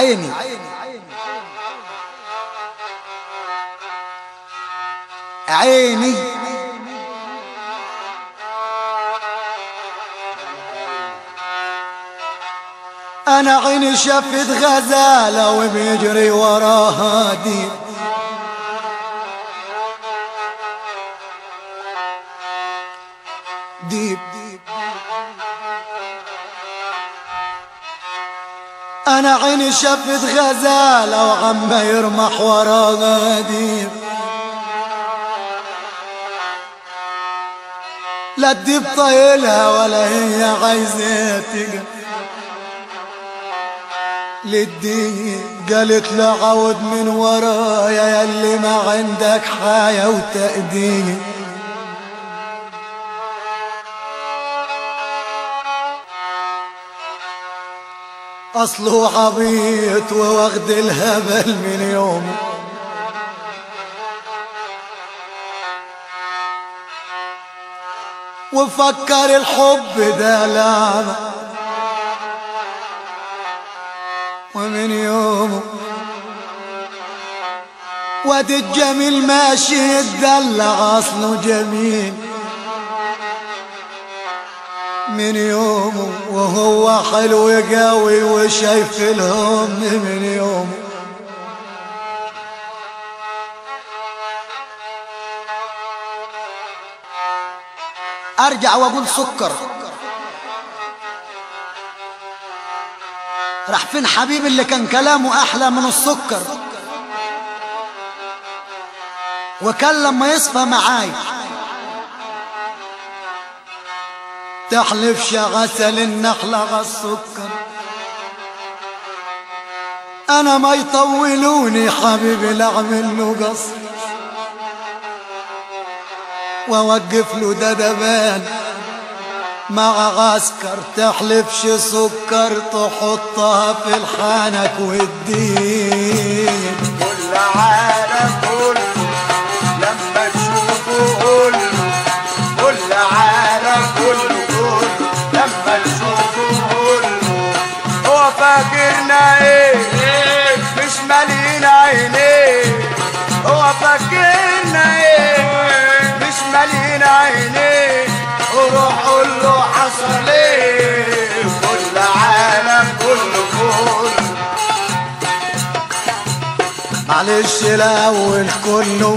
عيني عيني انا عيني شفت غزالة وبيجري وراها ديب ديب انا عيني شفت غزالة وعم يرمح وراها ديب لا الديب طايلها ولا هي عايزة تقف للدين قالت له عود من ورايا يلي ما عندك حياة وتأدين أصله عبيط وواخد الهبل من يوم وفكر الحب ده لعبه ومن يومه واد الجميل ماشي يدلع اصله جميل من يومه وهو حلو قوي وشايف الهم من يومه ارجع واقول سكر راح فين حبيبي اللي كان كلامه احلى من السكر وكان لما يصفى معاي تحلف شغسل النخلة غالسكر انا ما يطولوني حبيبي لاعمل له قصر واوقف له دبان مع عسكر تحلفش سكر تحطها في الحنك والدين كل عالم كله لما تشوفه قوله كل عالم كله كله لما تشوفه قوله هو فاكرنا ايه مش مالين عينيه هو فاكرنا ايه مش مالين عينيه وروح قول له حصل ايه كل عالم كله كله معلش الاول كله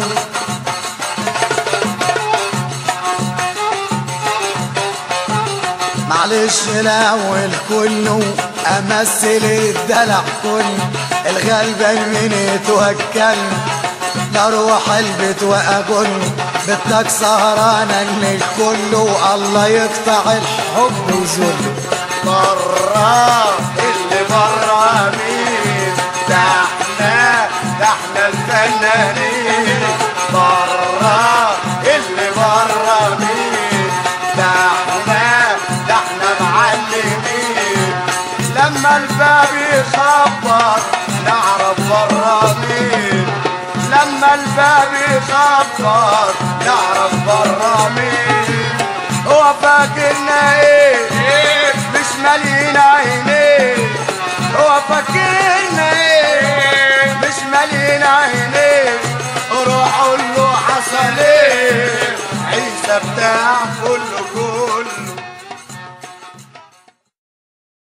معلش الاول كله امثل الدلع كله الغلبان من يتوكل لاروح البيت واقول بدك سهرانة الليل كله الله يقطع الحب وذله برا اللي برا مين ده احنا ده احنا الفنانين برا اللي برا مين ده احنا ده احنا معلمين لما الباب يخبط نعرف برا مين لما الباب يخبط نعرف برا مين هو فاكرنا ايه ايه مش مالين عينيه هو فاكرنا ايه مش مالين عينيه روح قول له حصل ايه عيسى بتاع كله